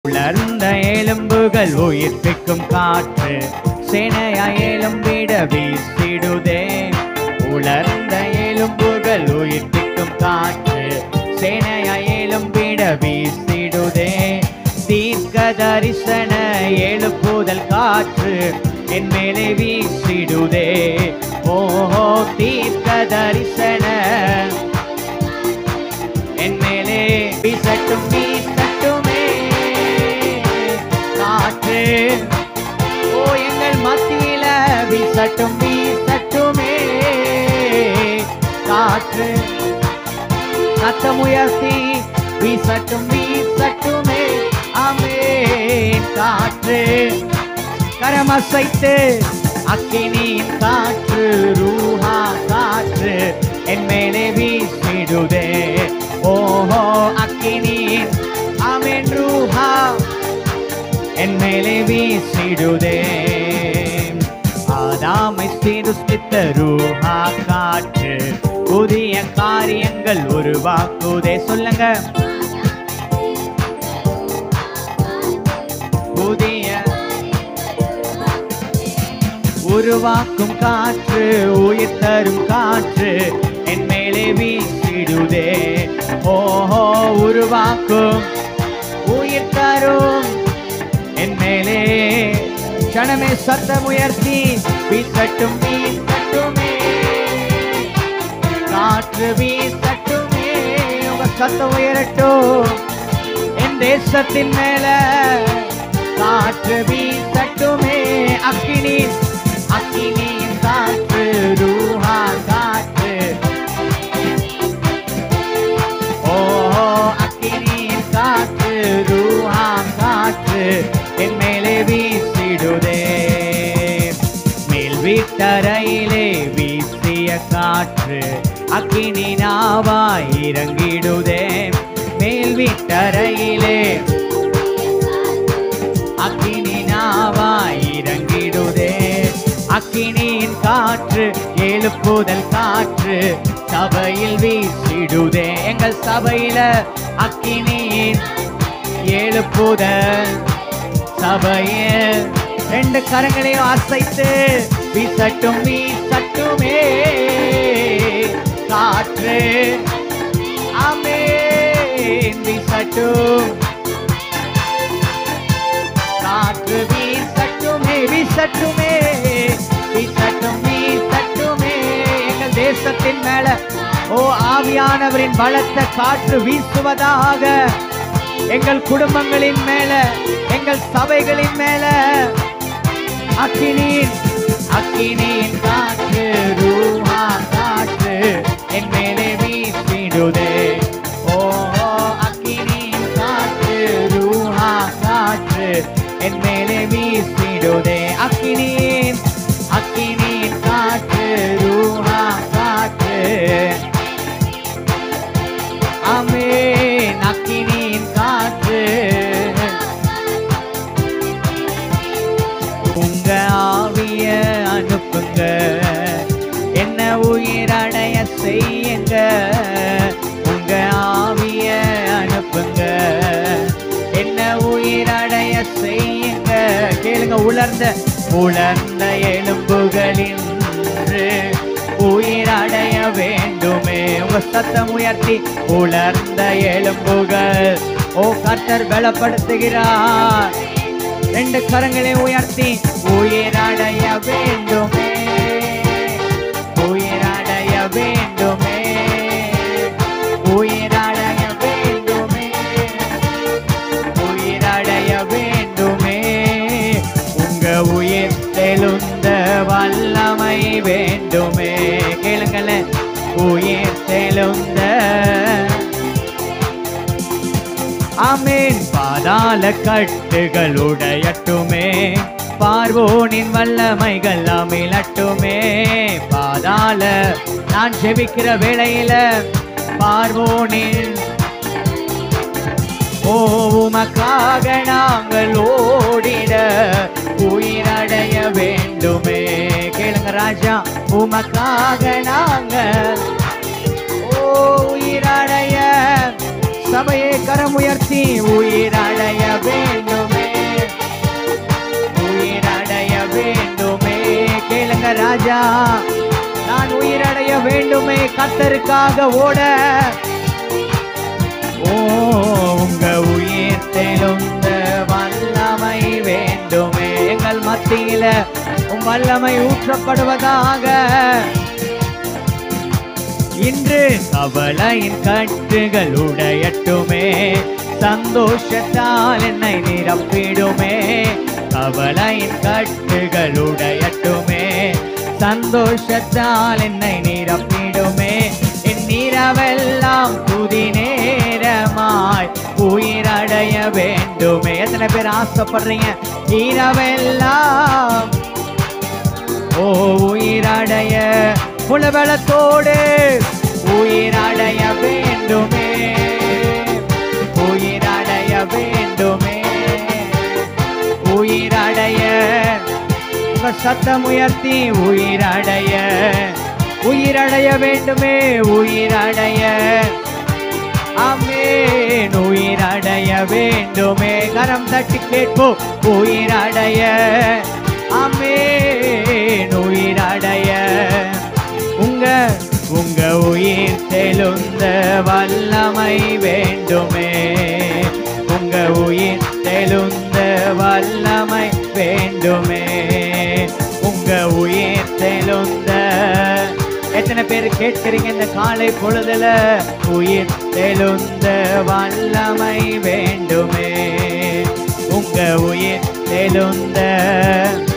உலர்ந்த எலும்புகள் உயிர்ப்பிக்கும் காற்று சேனையா எலும்பிட வீசிடுதே உலர்ந்த எலும்புகள் உயிர்ப்பிக்கும் காற்று சேனையா எலும்பிட வீசிடுதே தீர்க்க தரிசன எழுப்புதல் காற்று என் மேலே வீசிடுதே ஓஹோ தீர்க்க தரிசன என் மேலே வீசட்டும் வீசட்டுமே காற்று ஓ எங்கள் மத்தியில வீசட்டும் வீசட்டுமே காற்று சத்தம் உயர்த்தி வீசட்டும் வீசட்டுமே ஆமென் காற்று கரமசைத்து அக்கினியின் காற்று ரூஹா காற்று என் மேலே வீசிடுதே ஓஹோ அக்கினியின் ஆமென் ரூஹா என் மேலே வீசிடுதே ஆதாமை சீருஷ்டித்த ரூஹா காற்று புதிய காரியங்கள் உருவாக்குதே சொல்லுங்க புதிய உருவாக்கும் காற்று உயிர் தரும் காற்று என் மேலே வீசிடுதே ஓஹோ உருவாக்கும் உயிர் தரும் என் மேலே கணமே சத்தம் உயர்த்தி வீசட்டும் வீசட்டுமே காற்று வீசட்டுமே உங்க சத்தம் உயரட்டும் என் தேசத்தின் மேல காற்று வீசட்டுமே அக்கினி அக்கினியின் காற்று ரூஹா காற்று ஓ அக்கினியின் காற்று ரூஹா காற்று என் மேலே வீசிடுதே மேல் வீட்டறையிலே வீசிய காற்று அக்கினி நாவாய் இறங்கிடுதே மேல் வீட்டறையிலே அக்கினி நாவாய் இறங்கிடுதே அக்கினியின் காற்று எழுப்புதல் காற்று சபையில் வீசிடுதே எங்கள் சபையில அக்கினியின் எழுப்புதல் சபையில் ரெண்டு கரங்களையும் அசைத்து வீசட்டும் வீசட்டுமே காற்று ஆமென் வீசட்டும் காற்று வீசட்டுமே வீசட்டுமே வீசட்டும் வீசட்டுமே எங்கள் தேசத்தின் மேல ஓ ஆவியானவரின் பலத்த காற்று வீசுவதாக எங்கள் குடும்பங்களின் மேல எங்கள் சபைகளின் மேல அக்கினியின் அக்கினியின் காற்று ரூஹா காற்று என் மேலே வீசிடுதே ஓ அக்கினியின் காற்று ரூஹா காற்று என் மேலே வீசிடுதே அக்கினியின் அக்கினியின் காற்று ரூஹா காற்று ஆமென் அக்கினியின் காற்று உங்க ஆவிய அனுப்புங்க என்ன உயிரடைய செய்யுங்க உங்க ஆவிய அனுப்புங்க என்ன உயிரடைய செய்யுங்க கேளுங்க உலர்ந்த உலர்ந்த எலும்புகளின் உயிரடைய வேண்டுமே உங்க சத்தம் உயர்த்தி உலர்ந்த எலும்புகள் ஓ கர்த்தர் பலப்படுத்துகிறார் ரெண்டு கரங்களை உயர்த்தி உயிரடைய வேண்டுமே உயிரடைய வேண்டுமே உயிரடைய வேண்டுமே உயிரடைய வேண்டுமே உங்க உயிர் தெழுந்த வல்லமை வேண்டுமே கேளுங்களேன் உயிர் தெழுந்த ஆமேன் பாதாள கட்டுகள் உடையட்டுமே பார்வோனின் வல்லமைகள் அமிழட்டுமே பாதாள நான் ஜெபிக்கிற வேளையில பார்வோனின் ஓ உமக்காக நாங்கள் ஓடிட உயிரடைய வேண்டுமே கேளுங்க ராஜா உமக்காக நாங்கள் ஓ உயிரடைய சபையை கரம் உயர்த்தி உயிரடைய வேண்டுமே உயிரடைய வேண்டுமே கேளுங்க ராஜா நான் உயிரடைய வேண்டுமே கத்தருக்காக ஓட ஓ உங்க உயிர் தெழுந்த வல்லமை வேண்டுமே எங்கள் மத்தியில உம் வல்லமை ஊற்றப்படுவதாக இன்று கவலையின் கட்டுகள் உடையட்டுமே சந்தோஷத்தால் என்னை நிரப்பிடுமே கவலையின் கட்டுகள் உடையட்டுமே சந்தோஷத்தால் என்னை நிரப்பிடுமே என் நிறவெல்லாம் புதி நேரமாய் உயிரடைய வேண்டுமே எத்தனை பேர் ஆசைப்படுறீங்க இரவெல்லாம் ஓ உயிரடைய புலபலத்தோடு உயிரடைய வேண்டுமே உயிரடைய வேண்டுமே உயிரடைய உங்க சத்தம் உயர்த்தி உயிரடைய உயிரடைய வேண்டுமே உயிரடைய ஆமென் உயிரடைய வேண்டுமே கரம் தட்டி கேட்போம் உயிரடைய ஆமென் உயிரடைய உங்க உங்க உயிர் தெழுந்த வல்லமை வேண்டுமே உங்க உயிர் தெழுந்த வல்லமை வேண்டுமே உங்க உயிர் தெழுந்த எத்தனை பேர் கேட்கிறீங்க இந்த காலை பொழுதுல உயிர் தெழுந்த வல்லமை வேண்டுமே உங்க உயிர் தெழுந்த